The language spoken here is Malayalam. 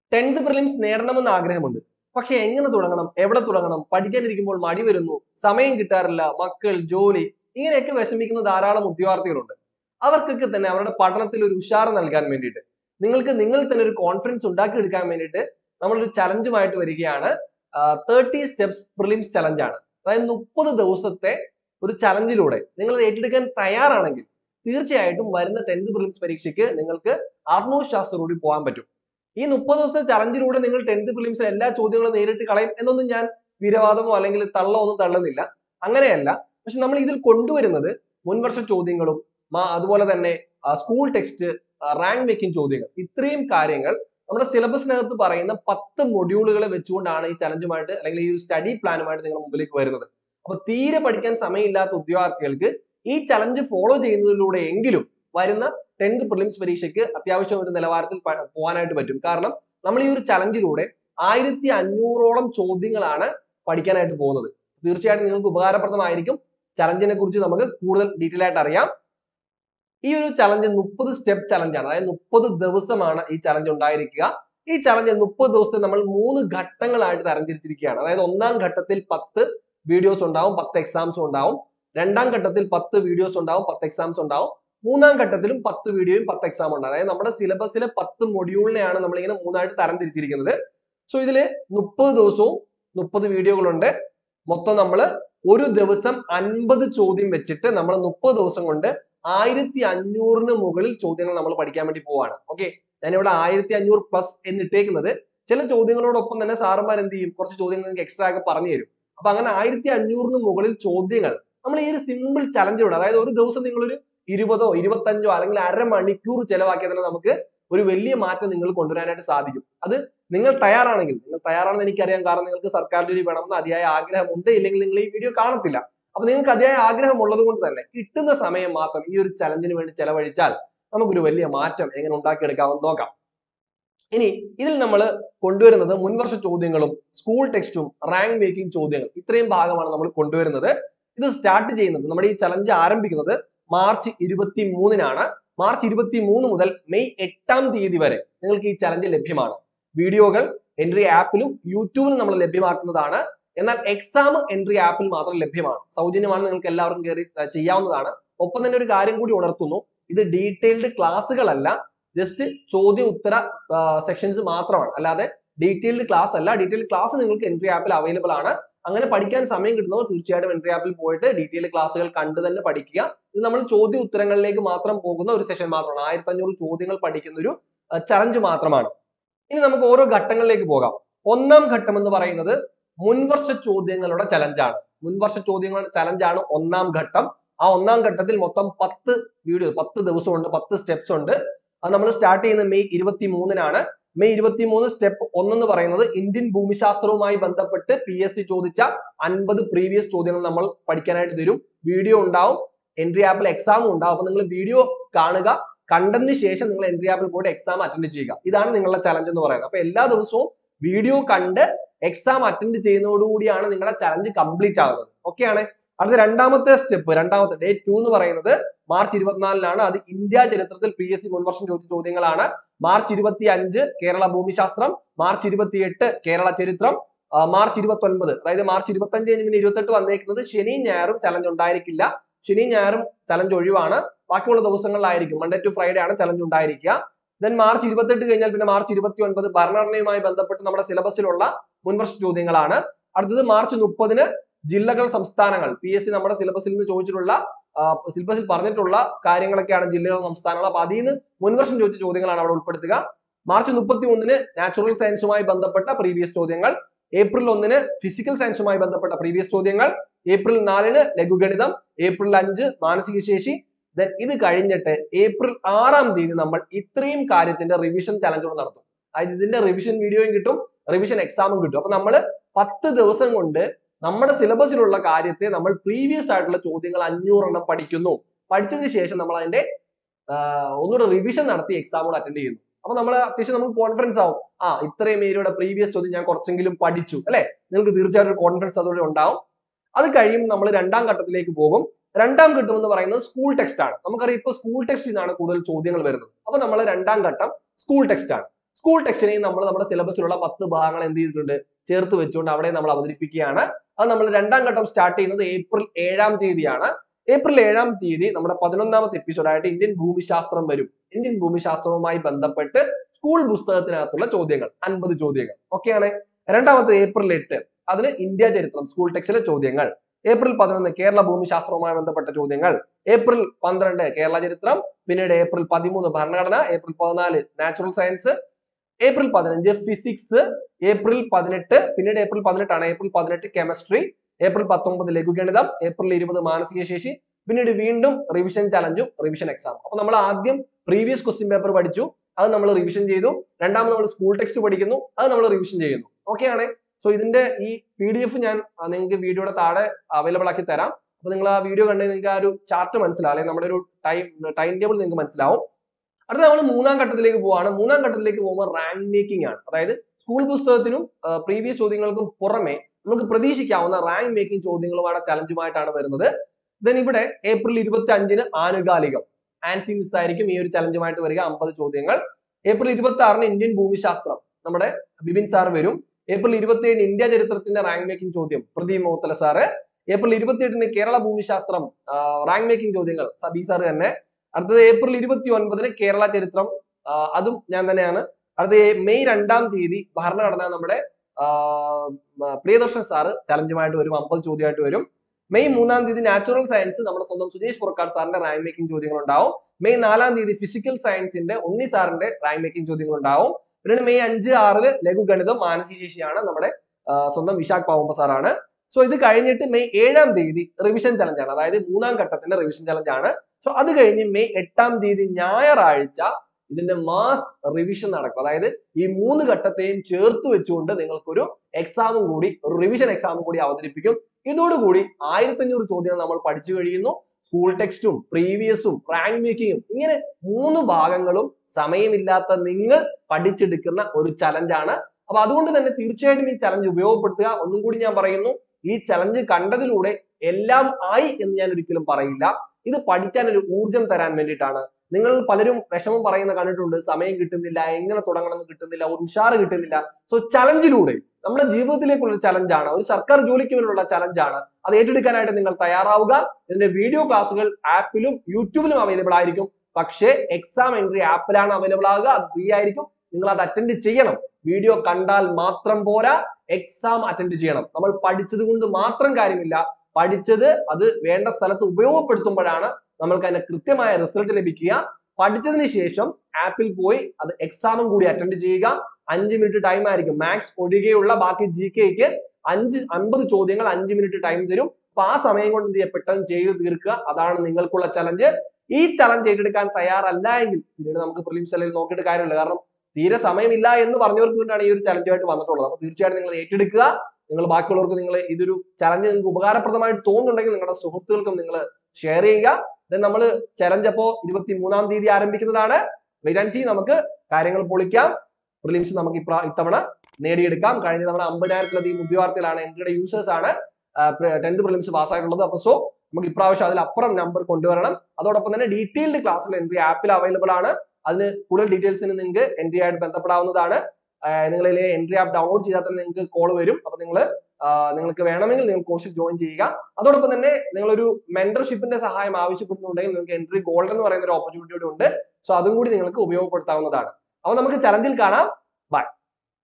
ടെൻത്ത് പ്രിലിംസ് നേടണമെന്ന് ആഗ്രഹമുണ്ട് പക്ഷെ എങ്ങനെ തുടങ്ങണം എവിടെ തുടങ്ങണം പഠിക്കാനിരിക്കുമ്പോൾ മടി വരുന്നു സമയം കിട്ടാറില്ല മക്കൾ ജോലി ഇങ്ങനെയൊക്കെ വിഷമിക്കുന്ന ധാരാളം ഉദ്യോഗാർത്ഥികളുണ്ട് അവർക്കൊക്കെ തന്നെ അവരുടെ പഠനത്തിൽ ഒരു ഉഷാറ് നൽകാൻ വേണ്ടിയിട്ട് നിങ്ങൾക്ക് നിങ്ങൾ തന്നെ ഒരു കോൺഫിഡൻസ് ഉണ്ടാക്കിയെടുക്കാൻ വേണ്ടിയിട്ട് നമ്മളൊരു ചലഞ്ചുമായിട്ട് വരികയാണ് തേർട്ടി സ്റ്റെപ്സ് പ്രിലിംസ് ചലഞ്ച് ആണ് അതായത് മുപ്പത് ദിവസത്തെ ഒരു ചലഞ്ചിലൂടെ നിങ്ങൾ ഇത് ഏറ്റെടുക്കാൻ തയ്യാറാണെങ്കിൽ തീർച്ചയായിട്ടും വരുന്ന ടെൻത്ത് പ്രിലിംസ് പരീക്ഷയ്ക്ക് നിങ്ങൾക്ക് ആത്മവിശ്വാസത്തോടുകൂടി പോകാൻ പറ്റും ഈ മുപ്പത് ദിവസത്തെ ചലഞ്ചിലൂടെ നിങ്ങൾ ടെൻത്ത് പ്രിലിംസിൽ എല്ലാ ചോദ്യങ്ങളും നേരിട്ട് കളയും എന്നൊന്നും ഞാൻ വീരവാദമോ അല്ലെങ്കിൽ തള്ളോ ഒന്നും തള്ളുന്നില്ല അങ്ങനെയല്ല പക്ഷെ നമ്മൾ ഇതിൽ കൊണ്ടുവരുന്നത് മുൻവർഷ ചോദ്യങ്ങളും മാ- അതുപോലെ തന്നെ സ്കൂൾ ടെക്സ്റ്റ് റാങ്ക് മേക്കിംഗ് ചോദ്യങ്ങൾ ഇത്രയും കാര്യങ്ങൾ നമ്മുടെ സിലബസിനകത്ത് പറയുന്ന പത്ത് മൊഡ്യൂളുകളെ വെച്ചുകൊണ്ടാണ് ഈ ചലഞ്ചുമായിട്ട് അല്ലെങ്കിൽ ഈ ഒരു സ്റ്റഡി പ്ലാനുമായിട്ട് നിങ്ങളുടെ മുമ്പിലേക്ക് വരുന്നത് അപ്പൊ തീരെ പഠിക്കാൻ സമയമില്ലാത്ത ഉദ്യോഗാർത്ഥികൾക്ക് ഈ ചലഞ്ച് ഫോളോ ചെയ്യുന്നതിലൂടെ എങ്കിലും വരുന്ന ടെൻത്ത് പ്രിലിംസ് പരീക്ഷയ്ക്ക് അത്യാവശ്യം ഒരു നിലവാരത്തിൽ പ- പോകാനായിട്ട് പറ്റും കാരണം നമ്മൾ ഈ ഒരു ചലഞ്ചിലൂടെ ആയിരത്തി അഞ്ഞൂറോളം ചോദ്യങ്ങളാണ് പഠിക്കാനായിട്ട് പോകുന്നത് തീർച്ചയായിട്ടും നിങ്ങൾക്ക് ഉപകാരപ്രദമായിരിക്കും ചലഞ്ചിനെ കുറിച്ച് നമുക്ക് കൂടുതൽ ഡീറ്റെയിൽ ആയിട്ട് അറിയാം ഈ ഒരു ചലഞ്ച് മുപ്പത് സ്റ്റെപ്പ് ചലഞ്ചാണ് അതായത് മുപ്പത് ദിവസമാണ് ഈ ചലഞ്ച് ഉണ്ടായിരിക്കുക ഈ ചലഞ്ച് മുപ്പത് ദിവസത്തെ നമ്മൾ മൂന്ന് ഘട്ടങ്ങളായിട്ട് തരംതിരിച്ചിരിക്കുകയാണ് അതായത് ഒന്നാം ഘട്ടത്തിൽ പത്ത് വീഡിയോസ് ഉണ്ടാവും പത്ത് എക്സാംസും ഉണ്ടാവും രണ്ടാം ഘട്ടത്തിൽ പത്ത് വീഡിയോസ് ഉണ്ടാവും പത്ത് എക്സാംസ് ഉണ്ടാവും മൂന്നാം ഘട്ടത്തിലും പത്ത് വീഡിയോയും പത്ത് എക്സാം ഉണ്ട് അതായത് നമ്മുടെ സിലബസിലെ പത്ത് മൊഡ്യൂളിനെയാണ് നമ്മൾ ഇങ്ങനെ മൂന്നായിട്ട് തരംതിരിച്ചിരിക്കുന്നത് സോ ഇതില് മുപ്പത് ദിവസവും മുപ്പത് വീഡിയോകളുണ്ട് മൊത്തം നമ്മൾ ഒരു ദിവസം അൻപത് ചോദ്യം വെച്ചിട്ട് നമ്മൾ മുപ്പത് ദിവസം കൊണ്ട് ആയിരത്തി അഞ്ഞൂറിന് മുകളിൽ ചോദ്യങ്ങൾ നമ്മൾ പഠിക്കാൻ വേണ്ടി പോവാണ് ഓക്കെ ഞാനിവിടെ ആയിരത്തി അഞ്ഞൂറ് പ്ലസ് എന്നിട്ടേക്കുന്നത് ചില ചോദ്യങ്ങളോടൊപ്പം തന്നെ സാറന്മാർ എന്ത് ചെയ്യും കുറച്ച് ചോദ്യങ്ങൾ നിങ്ങൾക്ക് എക്സ്ട്രാ ഒക്കെ പറഞ്ഞു തരും അപ്പൊ അങ്ങനെ ആയിരത്തി അഞ്ഞൂറിന് മുകളിൽ ചോദ്യങ്ങൾ നമ്മൾ ഈ ഒരു സിമ്പിൾ ചലഞ്ചിലൂടെ അതായത് ഒരു ദിവസം നിങ്ങളൊരു ഇരുപതോ ഇരുപത്തഞ്ചോ അല്ലെങ്കിൽ അരമണിക്കൂർ ചെലവാക്കിയാൽ തന്നെ നമുക്ക് ഒരു വലിയ മാറ്റം നിങ്ങൾ കൊണ്ടുവരാനായിട്ട് സാധിക്കും അത് നിങ്ങൾ തയ്യാറാണെങ്കിൽ നിങ്ങൾ തയ്യാറാണെന്ന് എനിക്കറിയാം കാരണം നിങ്ങൾക്ക് സർക്കാർ ജോലി വേണമെന്ന് അതിയായ ആഗ്രഹമുണ്ട് ഇല്ലെങ്കിൽ നിങ്ങൾ ഈ വീഡിയോ കാണത്തില്ല അപ്പൊ നിങ്ങൾക്ക് അതിയായ ആഗ്രഹം ഉള്ളത് കൊണ്ട് തന്നെ കിട്ടുന്ന സമയം മാത്രം ഈ ഒരു ചലഞ്ചിന് വേണ്ടി ചെലവഴിച്ചാൽ നമുക്കൊരു വലിയ മാറ്റം എങ്ങനെ ഉണ്ടാക്കിയെടുക്കാമെന്ന് നോക്കാം ഇനി ഇതിൽ നമ്മൾ കൊണ്ടുവരുന്നത് മുൻവർഷ ചോദ്യങ്ങളും സ്കൂൾ ടെക്സ്റ്റും റാങ്ക് മേക്കിംഗ് ചോദ്യങ്ങൾ ഇത്രയും ഭാഗമാണ് നമ്മൾ കൊണ്ടുവരുന്നത് ഇത് സ്റ്റാർട്ട് ചെയ്യുന്നത് നമ്മുടെ ഈ ചലഞ്ച് ആരംഭിക്കുന്നത് മാർച്ച് ഇരുപത്തി മൂന്നിനാണ് മാർച്ച് ഇരുപത്തി മൂന്ന് മുതൽ മെയ് എട്ടാം തീയതി വരെ നിങ്ങൾക്ക് ഈ ചലഞ്ച് ലഭ്യമാണ് വീഡിയോകൾ എൻട്രി ആപ്പിലും യൂട്യൂബിലും നമ്മൾ ലഭ്യമാക്കുന്നതാണ് എന്നാൽ എക്സാം എൻട്രി ആപ്പിൽ മാത്രം ലഭ്യമാണ് സൗജന്യമാണ് നിങ്ങൾക്ക് എല്ലാവർക്കും കയറി അഹ് ചെയ്യാവുന്നതാണ് ഒപ്പം തന്നെ ഒരു കാര്യം കൂടി ഉണർത്തുന്നു ഇത് ഡീറ്റെയിൽഡ് ക്ലാസ്സുകളല്ല ജസ്റ്റ് ചോദ്യ ഉത്തര സെക്ഷൻസ് മാത്രമാണ് അല്ലാതെ ഡീറ്റെയിൽഡ് ക്ലാസ് അല്ല ഡീറ്റെയിൽഡ് ക്ലാസ് നിങ്ങൾക്ക് എൻട്രി ആപ്പിൽ അവൈലബിൾ ആണ് അങ്ങനെ പഠിക്കാൻ സമയം കിട്ടുന്നവർ തീർച്ചയായിട്ടും എൻട്രി ആപ്പിൽ പോയിട്ട് ഡീറ്റെയിൽഡ് ക്ലാസ്സുകൾ കണ്ട് തന്നെ പഠിക്കുക ഇത് നമ്മൾ ചോദ്യ ഉത്തരങ്ങളിലേക്ക് മാത്രം പോകുന്ന ഒരു സെഷൻ മാത്രമാണ് ആയിരത്തി അഞ്ഞൂറ് ചോദ്യങ്ങൾ പഠിക്കുന്ന ഒരു ചലഞ്ച് മാത്രമാണ് ഇനി നമുക്ക് ഓരോ ഘട്ടങ്ങളിലേക്ക് പോകാം ഒന്നാം ഘട്ടം എന്ന് പറയുന്നത് മുൻവർഷ ചോദ്യങ്ങളുടെ ചലഞ്ചാണ് മുൻവർഷ ചോദ്യങ്ങളുടെ ചലഞ്ചാണ് ഒന്നാം ഘട്ടം ആ ഒന്നാം ഘട്ടത്തിൽ മൊത്തം പത്ത് വീഡിയോ പത്ത് ദിവസമുണ്ട് പത്ത് സ്റ്റെപ്സ് ഉണ്ട് അത് നമ്മൾ സ്റ്റാർട്ട് ചെയ്യുന്നത് മെയ് ഇരുപത്തി മൂന്നിനാണ് മെയ് ഇരുപത്തി മൂന്ന് സ്റ്റെപ്പ് ഒന്നെന്ന് പറയുന്നത് ഇന്ത്യൻ ഭൂമിശാസ്ത്രവുമായി ബന്ധപ്പെട്ട് പി എസ് സി ചോദിച്ച അൻപത് പ്രീവിയസ് ചോദ്യങ്ങൾ നമ്മൾ പഠിക്കാനായിട്ട് തരും വീഡിയോ ഉണ്ടാവും എൻട്രി ആപ്പിൽ എക്സാമും ഉണ്ടാവും അപ്പൊ നിങ്ങൾ വീഡിയോ കാണുക കണ്ടതിന് ശേഷം നിങ്ങൾ എൻട്രി ആപ്പിൽ പോയിട്ട് എക്സാം അറ്റൻഡ് ചെയ്യുക ഇതാണ് നിങ്ങളുടെ ചലഞ്ച് എന്ന് പറയുന്നത് അപ്പൊ എല്ലാ ദിവസവും വീഡിയോ കണ്ട് എക്സാം അറ്റൻഡ് ചെയ്യുന്നതോടുകൂടിയാണ് നിങ്ങളുടെ ചലഞ്ച് കംപ്ലീറ്റ് ആകുന്നത് ഓക്കെയാണ് അടുത്ത രണ്ടാമത്തെ സ്റ്റെപ്പ് രണ്ടാമത്തെ ഡേ ടു എന്ന് പറയുന്നത് മാർച്ച് ഇരുപത്തിനാലിനാണ് അത് ഇന്ത്യ ചരിത്രത്തിൽ പി എസ് സി മുൻവർഷം ചോദിച്ച ചോദ്യങ്ങളാണ് മാർച്ച് ഇരുപത്തി അഞ്ച് കേരള ഭൂമിശാസ്ത്രം മാർച്ച് ഇരുപത്തിയെട്ട് കേരള ചരിത്രം ആ, മാർച്ച് ഇരുപത്തി ഒൻപത് അതായത് മാർച്ച് ഇരുപത്തി അഞ്ച് കഴിഞ്ഞ് പിന്നെ ഇരുപത്തെട്ട് വന്നേക്കുന്നത് ശനിയും ഞായറും ചലഞ്ച് ഉണ്ടായിരിക്കില്ല ശനിയും ഞായറും ചലഞ്ച് ഒഴിവാണ് ബാക്കിയുള്ള ദിവസങ്ങളിലായിരിക്കും മൺഡേ ടു ഫ്രൈഡേ ആണ് ചലഞ്ച് ഉണ്ടായിരിക്കുക ദെൻ മാർച്ച് ഇരുപത്തെട്ട് കഴിഞ്ഞാൽ പിന്നെ മാർച്ച് ഇരുപത്തി ഒൻപത് ഭരണഘടനയുമായി ബന്ധപ്പെട്ട് നമ്മുടെ സിലബസിലുള്ള മുൻവർഷ ചോദ്യങ്ങളാണ് അടുത്തത് മാർച്ച് മുപ്പതിന് ജില്ലകൾ സംസ്ഥാനങ്ങൾ പി എസ് സി നമ്മുടെ സിലബസിൽ നിന്ന് ചോദിച്ചിട്ടുള്ള സിലബസിൽ പറഞ്ഞിട്ടുള്ള കാര്യങ്ങളൊക്കെയാണ് ജില്ലകൾ സംസ്ഥാനങ്ങൾ അപ്പൊ അതിൽ നിന്ന് മുൻവർഷം ചോദിച്ച ചോദ്യങ്ങളാണ് അവിടെ ഉൾപ്പെടുത്തുക മാർച്ച് മുപ്പത്തി ഒന്നിന് നാച്ചുറൽ സയൻസുമായി ബന്ധപ്പെട്ട പ്രീവിയസ് ചോദ്യങ്ങൾ ഏപ്രിൽ ഒന്നിന് ഫിസിക്കൽ സയൻസുമായി ബന്ധപ്പെട്ട പ്രീവിയസ് ചോദ്യങ്ങൾ ഏപ്രിൽ നാലിന് ലഘുഗണിതം ഏപ്രിൽ അഞ്ച് മാനസിക ശേഷി ദെൻ ഇത് കഴിഞ്ഞിട്ട് ഏപ്രിൽ ആറാം തീയതി നമ്മൾ ഇത്രയും കാര്യത്തിന്റെ റിവിഷൻ ചലഞ്ച് നടത്തും അതായത് ഇതിന്റെ റിവിഷൻ വീഡിയോയും കിട്ടും റിവിഷൻ എക്സാമും കിട്ടും അപ്പൊ നമ്മൾ പത്ത് ദിവസം കൊണ്ട് നമ്മുടെ സിലബസിലുള്ള കാര്യത്തെ നമ്മൾ പ്രീവിയസ് ആയിട്ടുള്ള ചോദ്യങ്ങൾ അഞ്ഞൂറെണ്ണം പഠിക്കുന്നു പഠിച്ചതിന് ശേഷം നമ്മൾ അതിന്റെ ആഹ് ഒന്നുകൂടെ റിവിഷൻ നടത്തി എക്സാമുകൾ അറ്റൻഡ് ചെയ്യുന്നു അപ്പൊ നമ്മൾ അത്യാവശ്യം നമുക്ക് കോൺഫിഡൻസ് ആവും ആ ഇത്രയും ഏരിയയുടെ പ്രീവിയസ് ചോദ്യം ഞാൻ കുറച്ചെങ്കിലും പഠിച്ചു അല്ലെ നിങ്ങൾക്ക് തീർച്ചയായിട്ടും കോൺഫിഡൻസ് അതോടെ ഉണ്ടാവും അത് കഴിയുമ്പോൾ നമ്മൾ രണ്ടാം ഘട്ടത്തിലേക്ക് പോകും രണ്ടാം ഘട്ടം എന്ന് പറയുന്നത് സ്കൂൾ ടെക്സ്റ്റ് ആണ് നമുക്കറിയാം ഇപ്പൊ സ്കൂൾ ടെക്സ്റ്റിൽ നിന്നാണ് കൂടുതൽ ചോദ്യങ്ങൾ വരുന്നത് അപ്പൊ നമ്മൾ രണ്ടാം ഘട്ടം സ്കൂൾ ടെക്സ്റ്റ് ആണ് സ്കൂൾ ടെക്സ്റ്റിനെയും നമ്മൾ നമ്മുടെ സിലബസിലുള്ള പത്ത് ഭാഗങ്ങൾ എന്ത് ചെയ്തിട്ടുണ്ട് ചേർത്ത് വെച്ചുകൊണ്ട് അവിടെ നമ്മൾ അവതരിപ്പിക്കുകയാണ് അത് നമ്മൾ രണ്ടാം ഘട്ടം സ്റ്റാർട്ട് ചെയ്യുന്നത് ഏപ്രിൽ ഏഴാം തീയതിയാണ് ഏപ്രിൽ ഏഴാം തീയതി നമ്മുടെ പതിനൊന്നാമത്തെ എപ്പിസോഡായിട്ട് ഇന്ത്യൻ ഭൂമിശാസ്ത്രം വരും ഇന്ത്യൻ ഭൂമിശാസ്ത്രവുമായി ബന്ധപ്പെട്ട് സ്കൂൾ പുസ്തകത്തിനകത്തുള്ള ചോദ്യങ്ങൾ അൻപത് ചോദ്യങ്ങൾ ഓക്കെയാണ് രണ്ടാമത്തെ ഏപ്രിൽ എട്ട് അതിന് ഇന്ത്യ ചരിത്രം സ്കൂൾ ടെക്സ്റ്റിലെ ചോദ്യങ്ങൾ ഏപ്രിൽ പതിനൊന്ന് കേരള ഭൂമിശാസ്ത്രവുമായി ബന്ധപ്പെട്ട ചോദ്യങ്ങൾ ഏപ്രിൽ പന്ത്രണ്ട് കേരള ചരിത്രം പിന്നീട് ഏപ്രിൽ പതിമൂന്ന് ഭരണഘടന ഏപ്രിൽ പതിനാല് നാച്ചുറൽ സയൻസ് ഏപ്രിൽ പതിനഞ്ച് ഫിസിക്സ് ഏപ്രിൽ പതിനെട്ട് പിന്നീട് ഏപ്രിൽ പതിനെട്ടാണ് ഏപ്രിൽ പതിനെട്ട് കെമിസ്ട്രി ഏപ്രിൽ പത്തൊമ്പത് ലഘുഗണിതം ഏപ്രിൽ ഇരുപത് മാനസിക ശേഷി പിന്നീട് വീണ്ടും റിവിഷൻ ചലഞ്ചും റിവിഷൻ എക്സാം അപ്പൊ നമ്മൾ ആദ്യം പ്രീവിയസ് ക്വസ്റ്റ്യൻ പേപ്പർ പഠിച്ചു അത് നമ്മൾ റിവിഷൻ ചെയ്തു രണ്ടാമത് നമ്മൾ സ്കൂൾ ടെക്സ്റ്റ് പഠിക്കുന്നു അത് നമ്മൾ റിവിഷൻ ചെയ്യുന്നു ഓക്കെ ആണ് സോ ഇതിന്റെ ഈ പി ഡി എഫ് ഞാൻ ആ, നിങ്ങൾക്ക് വീഡിയോയുടെ താഴെ അവൈലബിൾ ആക്കി തരാം അപ്പൊ നിങ്ങൾ ആ വീഡിയോ കണ്ടെങ്കിൽ നിങ്ങൾക്ക് ആ ഒരു ചാർട്ട് മനസ്സിലാവും അല്ലെങ്കിൽ നമ്മുടെ ഒരു ടൈം ടൈം ടേബിൾ നിങ്ങൾക്ക് മനസ്സിലാവും അടുത്ത നമ്മൾ മൂന്നാം ഘട്ടത്തിലേക്ക് പോവാണ് മൂന്നാം ഘട്ടത്തിലേക്ക് പോകുമ്പോൾ റാങ്ക് മേക്കിംഗ് ആണ് അതായത് സ്കൂൾ പുസ്തകത്തിനും പ്രീവിയസ് ചോദ്യങ്ങൾക്കും പുറമെ നമുക്ക് പ്രതീക്ഷിക്കാവുന്ന റാങ്ക് മേക്കിംഗ് ചോദ്യങ്ങളുമായിട്ട് ചലഞ്ചുമായിട്ടാണ് വരുന്നത് ദെൻ ഇവിടെ ഏപ്രിൽ ഇരുപത്തി അഞ്ചിന് ആനുകാലികം ആൻസി മിസ് ആയിരിക്കും ഈ ഒരു ചലഞ്ചുമായിട്ട് വരിക അമ്പത് ചോദ്യങ്ങൾ ഏപ്രിൽ ഇരുപത്തി ആറിന് ഇന്ത്യൻ ഭൂമിശാസ്ത്രം നമ്മുടെ ബിപിൻ സാർ വരും ഏപ്രിൽ ഇരുപത്തി ഏഴിന് ഇന്ത്യ ചരിത്രത്തിന്റെ റാങ്ക് മേക്കിംഗ് ചോദ്യം പ്രദീപ് മൗത്തല സാറ് ഏപ്രിൽ ഇരുപത്തി എട്ടിന് കേരള ഭൂമിശാസ്ത്രം റാങ്ക് മേക്കിംഗ് ചോദ്യങ്ങൾ സബി സാർ തന്നെ അടുത്തത് ഏപ്രിൽ ഇരുപത്തി ഒൻപതിന് കേരള ചരിത്രം ആ, അതും ഞാൻ തന്നെയാണ് അടുത്ത മെയ് രണ്ടാം തീയതി ഭരണഘടന നമ്മുടെ ആ, മ, പ്രിയദർശൻ സാറ് ചലഞ്ചുമായിട്ട് വരും അമ്പത് ചോദ്യമായിട്ട് വരും മെയ് മൂന്നാം തീയതി നാച്ചുറൽ സയൻസ് നമ്മുടെ സ്വന്തം സുജേഷ് പുറക്കാട് സാറിന്റെ റാങ്ക് മേക്കിംഗ് ചോദ്യങ്ങൾ ഉണ്ടാവും മെയ് നാലാം തീയതി ഫിസിക്കൽ സയൻസിന്റെ ഉണ്ണി സാറിന്റെ റാങ്ക് മേക്കിംഗ് ചോദ്യങ്ങൾ ഉണ്ടാവും പിന്നീട് മെയ് അഞ്ച് ആറില് ലഘുഗണിതം മാനസിക ശേഷിയാണ് നമ്മുടെ ആ, സ്വന്തം വിശാഖ് പാവമ്പ സാറാണ് സോ ഇത് കഴിഞ്ഞിട്ട് മെയ് ഏഴാം തീയതി റിവിഷൻ ചലഞ്ച് ആണ് അതായത് മൂന്നാം ഘട്ടത്തിന്റെ റിവിഷൻ ചലഞ്ച് ആണ് സോ അത് കഴിഞ്ഞ് മെയ് എട്ടാം തീയതി ഞായറാഴ്ച ഇതിന്റെ മാസ് റിവിഷൻ നടക്കും അതായത് ഈ മൂന്ന് ഘട്ടത്തെയും ചേർത്ത് വെച്ചുകൊണ്ട് നിങ്ങൾക്കൊരു എക്സാമും കൂടി ഒരു റിവിഷൻ എക്സാമും കൂടി അവതരിപ്പിക്കും ഇതോടുകൂടി ആയിരത്തി അഞ്ഞൂറ് ചോദ്യങ്ങൾ നമ്മൾ പഠിച്ചു കഴിയുന്നു സ്കൂൾ ടെക്സ്റ്റും പ്രീവിയസും റാങ്ക് മേക്കിങ്ങും ഇങ്ങനെ മൂന്ന് ഭാഗങ്ങളും സമയമില്ലാത്ത നിങ്ങൾ പഠിച്ചെടുക്കുന്ന ഒരു ചലഞ്ചാണ് അപ്പൊ അതുകൊണ്ട് തന്നെ തീർച്ചയായിട്ടും ഈ ചലഞ്ച് ഉപയോഗപ്പെടുത്തുക ഒന്നും കൂടി ഞാൻ പറയുന്നു ഈ ചലഞ്ച് കണ്ടതിലൂടെ എല്ലാം ആയി എന്ന് ഞാൻ ഒരിക്കലും പറയില്ല ഇത് പഠിക്കാൻ ഒരു ഊർജം തരാൻ വേണ്ടിയിട്ടാണ് നിങ്ങൾ പലരും വിഷമം പറയുന്ന കണ്ടിട്ടുണ്ട് സമയം കിട്ടുന്നില്ല എങ്ങനെ തുടങ്ങണം എന്ന് കിട്ടുന്നില്ല ഒരു ഉഷാറ് കിട്ടുന്നില്ല സോ ചലഞ്ചിലൂടെ നമ്മുടെ ജീവിതത്തിലേക്കുള്ള ചലഞ്ചാണ് ഒരു സർക്കാർ ജോലിക്ക് വേണ്ടിയുള്ള ചലഞ്ചാണ് അത് ഏറ്റെടുക്കാനായിട്ട് നിങ്ങൾ തയ്യാറാവുക ഇതിന്റെ വീഡിയോ ക്ലാസ്സുകൾ ആപ്പിലും യൂട്യൂബിലും അവൈലബിൾ ആയിരിക്കും പക്ഷേ എക്സാം എൻട്രി ആപ്പിലാണ് അവൈലബിൾ ആകുക അത് ഫ്രീ ആയിരിക്കും നിങ്ങൾ അത് അറ്റൻഡ് ചെയ്യണം വീഡിയോ കണ്ടാൽ മാത്രം പോരാ എക്സാം അറ്റൻഡ് ചെയ്യണം നമ്മൾ പഠിച്ചത് കൊണ്ട് മാത്രം കാര്യമില്ല പഠിച്ചത് അത് വേണ്ട സ്ഥലത്ത് ഉപയോഗപ്പെടുത്തുമ്പോഴാണ് നമ്മൾക്ക് അതിന്റെ കൃത്യമായ റിസൾട്ട് ലഭിക്കുക പഠിച്ചതിന് ശേഷം ആപ്പിൽ പോയി അത് എക്സാമും കൂടി അറ്റൻഡ് ചെയ്യുക അഞ്ച് മിനിറ്റ് ടൈം ആയിരിക്കും മാത്സ് ഒഴികെയുള്ള ബാക്കി ജി കെക്ക് അഞ്ച് അൻപത് ചോദ്യങ്ങൾ അഞ്ച് മിനിറ്റ് ടൈം തരും അപ്പൊ ആ സമയം കൊണ്ട് എന്ത് ചെയ്യുക പെട്ടെന്ന് ചെയ്ത് തീർക്കുക അതാണ് നിങ്ങൾക്കുള്ള ചലഞ്ച് ഈ ചലഞ്ച് ഏറ്റെടുക്കാൻ തയ്യാറല്ല എങ്കിൽ പിന്നീട് നമുക്ക് പ്രിലിംസ് അല്ലെങ്കിൽ നോക്കിയിട്ട് കാര്യമില്ല കാരണം തീരെ സമയമില്ല എന്ന് പറഞ്ഞവർക്ക് വേണ്ടിയാണ് ഈ ഒരു ചലഞ്ചുമായിട്ട് വന്നിട്ടുള്ളത് അപ്പൊ തീർച്ചയായിട്ടും നിങ്ങൾ ഏറ്റെടുക്കുക നിങ്ങൾ ബാക്കിയുള്ളവർക്ക് നിങ്ങൾ ഇതൊരു ചലഞ്ച് നിങ്ങൾക്ക് ഉപകാരപ്രദമായിട്ട് തോന്നുന്നുണ്ടെങ്കിൽ നിങ്ങളുടെ സുഹൃത്തുക്കൾക്കും നിങ്ങൾ ഷെയർ ചെയ്യുക ദെൻ നമ്മൾ ചലഞ്ച് അപ്പോ ഇരുപത്തി മൂന്നാം തീയതി ആരംഭിക്കുന്നതാണ് വെയിറ്റ് നമുക്ക് കാര്യങ്ങൾ പൊളിക്കാം പ്രിലിംസ് നമുക്ക് ഇപ്രാ- ഇത്തവണ നേടിയെടുക്കാം കഴിഞ്ഞ തവണ അമ്പതിനായിരത്തിലധികം ഉദ്യോഗാർത്ഥികളാണ് എൻട്രിയുടെ യൂസേഴ്സ് ആണ് ടെൻത്ത് പ്രിലിംസ് പാസ്സായിട്ടുള്ളത് അപ്പൊ സോ നമുക്ക് ഇപ്രാവശ്യം അതിലപ്പുറം നമ്പർ കൊണ്ടുവരണം അതോടൊപ്പം തന്നെ ഡീറ്റെയിൽഡ് ക്ലാസ്സുകൾ എൻട്രി ആപ്പിൽ അവൈലബിൾ ആണ് അതിന് കൂടുതൽ ഡീറ്റെയിൽസിന് നിങ്ങൾക്ക് എൻട്രി ആയിട്ട് ബന്ധപ്പെടാവുന്നതാണ് നിങ്ങൾ എൻട്രി ആപ്പ് ഡൗൺലോഡ് ചെയ്താൽ തന്നെ നിങ്ങൾക്ക് കോൾ വരും അപ്പൊ നിങ്ങൾ നിങ്ങൾക്ക് വേണമെങ്കിൽ നിങ്ങൾ കോഴ്സിൽ ജോയിൻ ചെയ്യുക അതോടൊപ്പം തന്നെ നിങ്ങളൊരു മെന്റർഷിപ്പിന്റെ സഹായം ആവശ്യപ്പെടുന്നുണ്ടെങ്കിൽ നിങ്ങൾക്ക് എൻട്രി ഗോൾഡ് എന്ന് പറയുന്ന ഒരു ഓപ്പർച്യൂണിറ്റി കൂടി ഉണ്ട് സോ അതും കൂടി നിങ്ങൾക്ക് ഉപയോഗപ്പെടുത്താവുന്നതാണ് അപ്പൊ നമുക്ക് ചലഞ്ചിൽ കാണാം